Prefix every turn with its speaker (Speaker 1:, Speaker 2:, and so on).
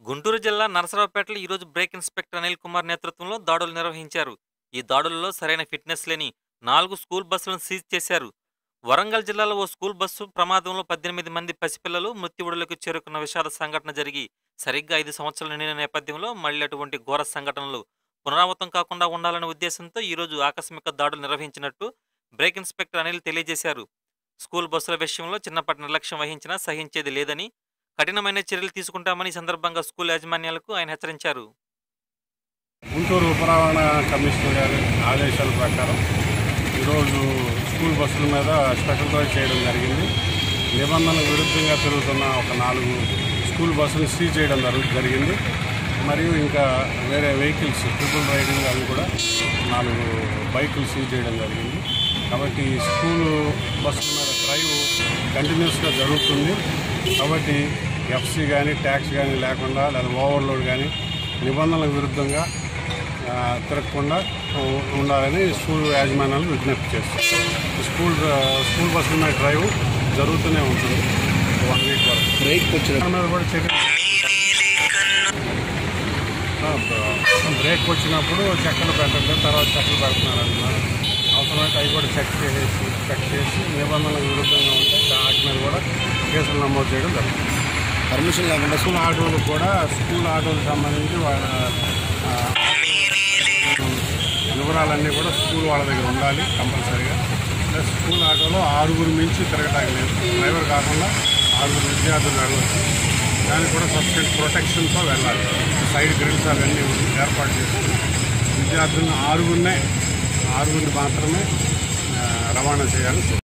Speaker 1: గుంటూరు జిల్లా నరసరావుపేటలో ఈరోజు brake inspector Anil Kumar నేతృత్వంలో దాడులు నిర్వహించారు ఈ దాడులలో సరైన ఫిట్నెస్ లేని నాలుగు స్కూల్ బస్సులను సీజ్ చేశారు వరంగల్ జిల్లాలో ఓ స్కూల్ బస్సు ప్రమాదంలో పద్దెనిమిది మంది పసిపిల్లలు మృత్యువుడులకు చేరుకున్న విషాద సంఘటన జరిగి సరిగ్గా ఐదు సంవత్సరాలు నిండిన నేపథ్యంలో మళ్ళీ అటువంటి ఘోర సంఘటనలు పునరావృతం కాకుండా ఉండాలనే ఉద్దేశంతో ఈరోజు ఆకస్మిక దాడులు నిర్వహించినట్టు బ్రేక్ ఇన్స్పెక్టర్ అనిల్ తెలియజేశారు స్కూల్ బస్సుల విషయంలో చిన్నప్పటి నిర్లక్ష్యం వహించినా సహించేది లేదని కఠినమైన చర్యలు తీసుకుంటామని ఈ సందర్భంగా స్కూల్ యాజమాన్యాలకు ఆయన హెచ్చరించారు
Speaker 2: గుంటూరు ఉప రవాణా కమిషనర్ గారి ఆదేశాల ప్రకారం ఈరోజు స్కూల్ బస్సుల మీద స్పెషల్ డ్రైవ్ చేయడం జరిగింది నిబంధనలకు విరుద్ధంగా తిరుగుతున్న ఒక నాలుగు స్కూల్ బస్సులు సీజ్ చేయడం జరుగు- జరిగింది మరియు ఇంకా వేరే వెహికల్స్ ట్రిపుల్ రైడింగ్ అవి కూడా నాలుగు బైకులు సీజ్ చేయడం జరిగింది కాబట్టి ఈ స్కూల్ బస్సుల మీద డ్రైవ్ కంటిన్యూస్గా జరుగుతుంది కాబట్టి ఎఫ్సీ కానీ ట్యాక్స్ కానీ లేకుండా లేదా ఓవర్లోడ్ కానీ నిబంధనలకు విరుద్ధంగా ఆ, తిరగకుండా ఉ- ఉండాలని స్కూల్ యాజమాన్యాలు విజ్ఞప్తి చేస్తారు స్కూల్ స్కూల్ బస్సుల మీద డ్రైవ్ జరుగుతూనే ఉంటుంది వన్ వీక్ వరకు
Speaker 3: బ్రేక్ వచ్చిన
Speaker 2: దాని మీద కూడా చర్య ఆ, బ- బ్రేక్ వచ్చినప్పుడు చెక్కలు పెట్టండి తర్వాత చెక్కలు పెడుతున్నారు అంటున్నారు అవసరమైతే అవి కూడా చెక్ చేసేసి చెక్ చేసి నిబంధనలకు విరుద్ధంగా ఉంటే వాటి మీద కూడా కేసులు నమోదు చేయడం జరుగుతుంది
Speaker 3: పర్మిషన్ లేకుండా
Speaker 2: స్కూల్ ఆటోలు కూడా స్కూల్ ఆటోలకు సంబంధించి వాళ్ళ ఆ, వివరాలన్నీ కూడా స్కూల్ వాళ్ళ దగ్గర ఉండాలి కంపల్సరీగా ప్లస్ స్కూల్ ఆటోలో ఆరుగురు మించి తిరగటానికి లేదు డ్రైవర్ కాకుండా ఆరుగురు విద్యార్థులు వెళ్ళవచ్చు దానికి కూడా సబ్సిడెంట్ ప్రొటెక్షన్తో వెళ్ళాలి సైడ్ గ్రిల్స్ అవన్నీ ఏర్పాటు చేసి విద్యార్థులను ఆరుగురినే ఆరుగురిని మాత్రమే ఆ, రవాణా చేయాలి